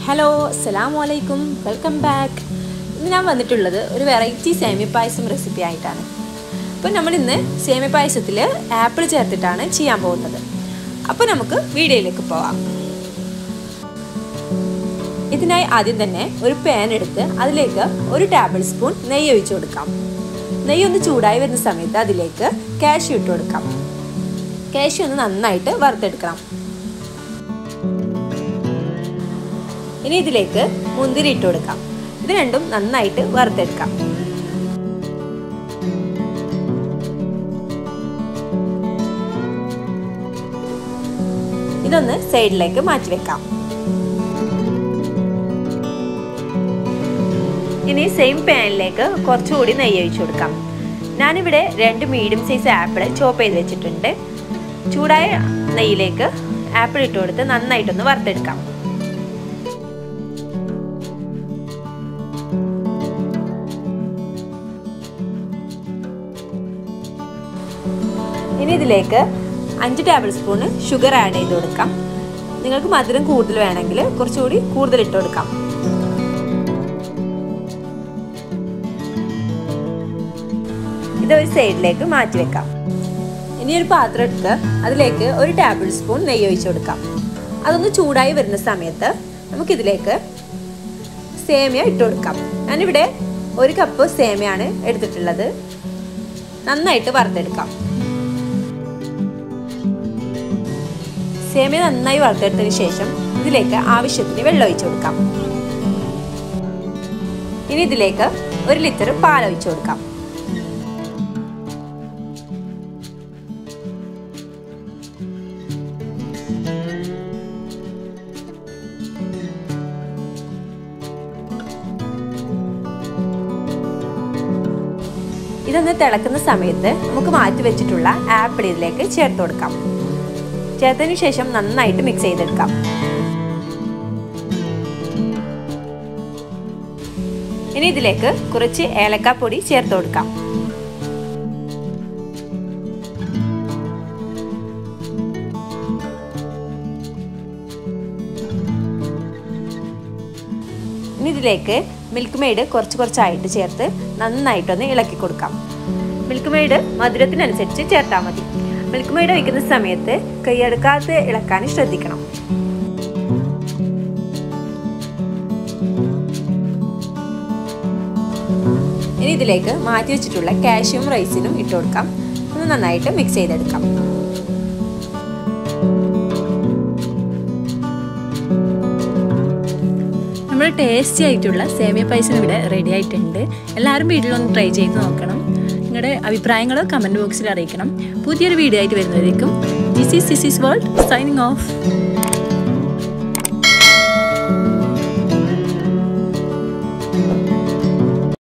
hello അസ്സലാമു അലൈക്കും welcome back ഇന്ന് ഞാൻ വന്നിട്ടുള്ളത് ഒരു വെറൈറ്റി സേമിയ പായസം റെസിപ്പി ആയിട്ടാണ് അപ്പോൾ നമ്മൾ ഇന്ന് സേമിയ പായസത്തിൽ ആപ്പിൾ ചേർത്തിട്ടാണ് ചെയ്യാൻ പോകുന്നത് അപ്പോൾ നമുക്ക് വീഡിയോയിലേക്ക് പോവാം ഇതിനായി ആദ്യം തന്നെ ഒരു പാൻ എടുത്ത് അതിലേക്ക് ഒരു ടേബിൾ സ്പൂൺ നെയ്യ് ഒഴിച്ചു കൊടുക്കാം നെയ്യ് ഒന്ന് ചൂടായി വരുന്ന സമയത്ത് അതിലേക്ക് കാഷ്യൂ ഇട്ട് കൊടുക്കാം കാഷ്യൂ ഒന്ന് നന്നായിട്ട് വറുത്തെടുക്കണം ഇനി ഇതിലേക്ക് മുന്തിരി ഇട്ട് കൊടുക്കാം ഇത് രണ്ടും നന്നായിട്ട് വറുത്തെടുക്കാം ഇതൊന്ന് സൈഡിലേക്ക് മാറ്റി വെക്കാം ഇനി സെയിം പാനിലേക്ക് കുറച്ചുകൂടി നെയ്യ് ഒഴിച്ചു കൊടുക്കാം ഞാനിവിടെ രണ്ട് മീഡിയം സൈസ് ആപ്പിൾ ചോപ്പ് ചെയ്ത് വെച്ചിട്ടുണ്ട് ചൂടായ നെയ്യിലേക്ക് ആപ്പിൾ ഇട്ട് കൊടുത്ത് നന്നായിട്ടൊന്ന് വറുത്തെടുക്കാം ഇനി ഇതിലേക്ക് അഞ്ച് ടേബിൾ സ്പൂണ് ഷുഗർ ആഡ് ചെയ്ത് കൊടുക്കാം നിങ്ങൾക്ക് മധുരം കൂടുതൽ വേണമെങ്കിൽ കുറച്ചുകൂടി കൂടുതൽ ഇട്ട് കൊടുക്കാം ഇത് ഒരു സൈഡിലേക്ക് മാറ്റി വെക്കാം ഇനി ഒരു പാത്രം എടുത്ത് അതിലേക്ക് ഒരു ടേബിൾ സ്പൂൺ നെയ്യ് ഒഴിച്ചു കൊടുക്കാം അതൊന്ന് ചൂടായി വരുന്ന സമയത്ത് നമുക്കിതിലേക്ക് സേമിയ ഇട്ട് കൊടുക്കാം ഞാനിവിടെ ഒരു കപ്പ് സേമിയാണ് എടുത്തിട്ടുള്ളത് നന്നായിട്ട് വറുത്തെടുക്കാം സേമിയ നന്നായി വറുത്തെടുത്തതിന് ശേഷം ഇതിലേക്ക് ആവശ്യത്തിന് വെള്ളം ഒഴിച്ചു കൊടുക്കാം ഇനി ഇതിലേക്ക് ഒരു ലിറ്റർ പാൽ ഒഴിച്ചു കൊടുക്കാം ഇതൊന്ന് തിളക്കുന്ന സമയത്ത് നമുക്ക് മാറ്റി വെച്ചിട്ടുള്ള ആപ്പിൾ ഇതിലേക്ക് ചേർത്ത് കൊടുക്കാം ചേർത്തതിന് ശേഷം നന്നായിട്ട് മിക്സ് ചെയ്തെടുക്കാം ഇനി ഇതിലേക്ക് കുറച്ച് ഏലക്കാപ്പൊടി ചേർത്ത് കൊടുക്കാം ഇനി ഇതിലേക്ക് മിൽക്ക് മെയ്ഡ് കുറച്ച് കുറച്ചായിട്ട് ചേർത്ത് നന്നായിട്ടൊന്ന് ഇളക്കി കൊടുക്കാം മിൽക്ക് മെയ്ഡ് മധുരത്തിനനുസരിച്ച് ചേർത്താൽ മതി മിൽക്ക് മെയ്ഡ് ഒഴിക്കുന്ന സമയത്ത് കൈയെടുക്കാതെ ഇളക്കാൻ ശ്രദ്ധിക്കണം ഇനി ഇതിലേക്ക് മാറ്റി വെച്ചിട്ടുള്ള കാഷ്യൂം റൈസിനും ഇട്ട് കൊടുക്കാം ഒന്ന് നന്നായിട്ട് മിക്സ് ചെയ്തെടുക്കാം നമ്മൾ ടേസ്റ്റി ആയിട്ടുള്ള സേമിയ പായസം ഇവിടെ റെഡി ആയിട്ടുണ്ട് എല്ലാവരും വീട്ടിലൊന്ന് ട്രൈ ചെയ്ത് നോക്കണം നിങ്ങളുടെ അഭിപ്രായങ്ങൾ കമൻറ്റ് ബോക്സിൽ അറിയിക്കണം പുതിയൊരു വീഡിയോ ആയിട്ട് വരുന്നതായിരിക്കും this is this is world signing of